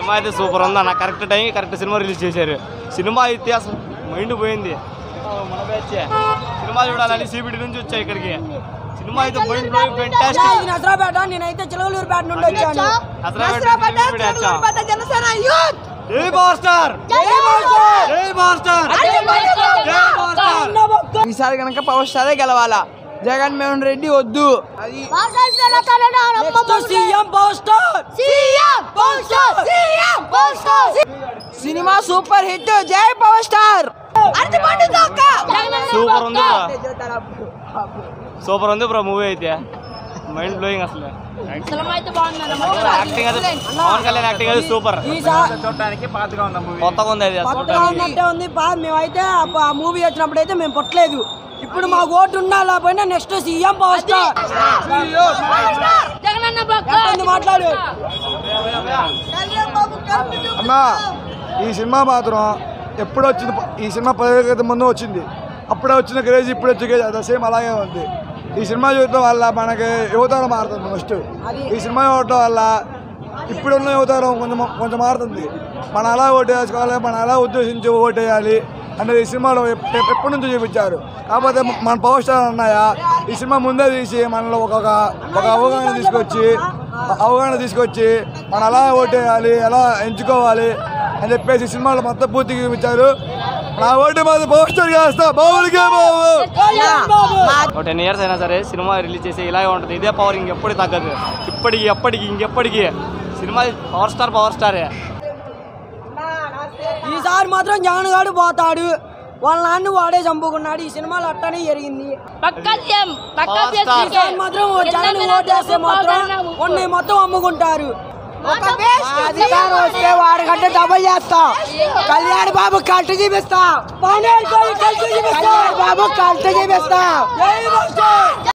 cinema అయితే super ఉంది అన్న correct time correct cinema release చేశారు సినిమా అయితే అసలు మైండ్ పోయింది ఓ, మన బ్యాచ్ సినిమా చూడాలని సిబిడి నుంచి వచ్చా ఇక్కడికి సినిమా అయితే మైండ్ బ్లోయింగ్ ఫెంటాస్టిక్ ఇది నసరాపేట నేనైతే చిలవలూరుపేట నుండి వచ్చాను జనసేన యూత్ జై పవర్ స్టార్ జై పవర్ జై పవర్ స్టార్ జై పవర్ స్టార్ ఈసారి కనుక పవర్ స్టారే గెలవాలా జగన్ మోహన్ రెడ్డి వద్దు అది CM power star CM power star CM power star cinema super hit జై పవర్ స్టార్ అరటిపండు తొక్క సూపర్ ఉంది బ్రో సూపర్ ఉంది బ్రో మూవీ అయితే మైండ్ బ్లోయింగ్ అసలు యాక్టింగ్ అయితే పవన్ కళ్యాణ్ యాక్టింగ్ అయితే సూపర్ ఈసారి కొత్తగా ఉంది అది అసలు కొత్తగా ఉన్నట్టే ఉంది బా మేమైతే ఆ మూవీ వచ్చినప్పుడు అయితే మేము పుట్టలేదు ఇప్పుడు మాకు ఓటు ఉన్నా లేకపోయినా నెక్స్ట్ సీఎం పవర్ స్టార్ ఎంతమంది మాట్లాడు అన్నా ఈ సినిమా మాత్రం ఎప్పుడు వచ్చింది ఈ సినిమా పదివేల క్రితం ముందు వచ్చింది అప్పుడే వచ్చిన క్రేజ్ ఇప్పుడు వచ్చే క్రేజ్ అది సేమ్ అలాగే ఉంది ఈ సినిమా చూడటం వల్ల మనకి యువతరం మారుతుంది ఫస్ట్ ఈ సినిమా చూడటం వల్ల ఇప్పుడున్న యువతరం కొంచెం కొంచెం మారుతుంది మనం ఎలా ఓటు వేసుకోవాలి మనం ఎలా ఉద్దేశించి ఓటు వేయాలి అనేది ఈ సినిమాలో ఎప్- ఎప్- ఎప్పటి నుంచో చూపించారు కాకపోతే మన పవర్ స్టార్ ఉన్నాయా ఈ సినిమా ముందే తీసి మనలో ఒక ఒక అవగాహన తీసుకొచ్చి అవగాహన తీసుకొచ్చి మనం ఎలా ఓటు వేయాలి ఎలా ఎంచుకోవాలి అని చెప్పేసి సినిమాలో మొత్తం పూర్తిగా చూపించారు నా ఓటు మాత్రం పవర్ స్టార్ వేస్తా బాబులకే బాబు ఒక టెన్ ఇయర్స్ అయినా సరే సినిమా రిలీజ్ చేసి ఇలాగే ఉంటుంది ఇదే పవర్ ఇంకెప్పుడు తగ్గదు ఇప్పటికి ఎప్పటికి ఇంకెప్పటికి సినిమా పవర్ స్టార్ పవర్ స్టారే ఈసారి మాత్రం జగన్ గారు పోతాడు వాళ్ళ నాన్న వాడే చంపుకున్నాడు ఈ సినిమాలో అట్టనే జరిగింది పవర్ స్టార్ ఈసారి మాత్రం ఓ జగన్ ఓటేస్తే మాత్రం కొన్ని మొత్తం అమ్ముకుంటారు ఒక వేస్ట్ అధికారం వస్తే వాడి కంటే డబల్ చేస్తా కళ్యాణ్ బాబు కట్టు చూపిస్తా కళ్యాణ్ బాబు కట్టు చూపిస్తా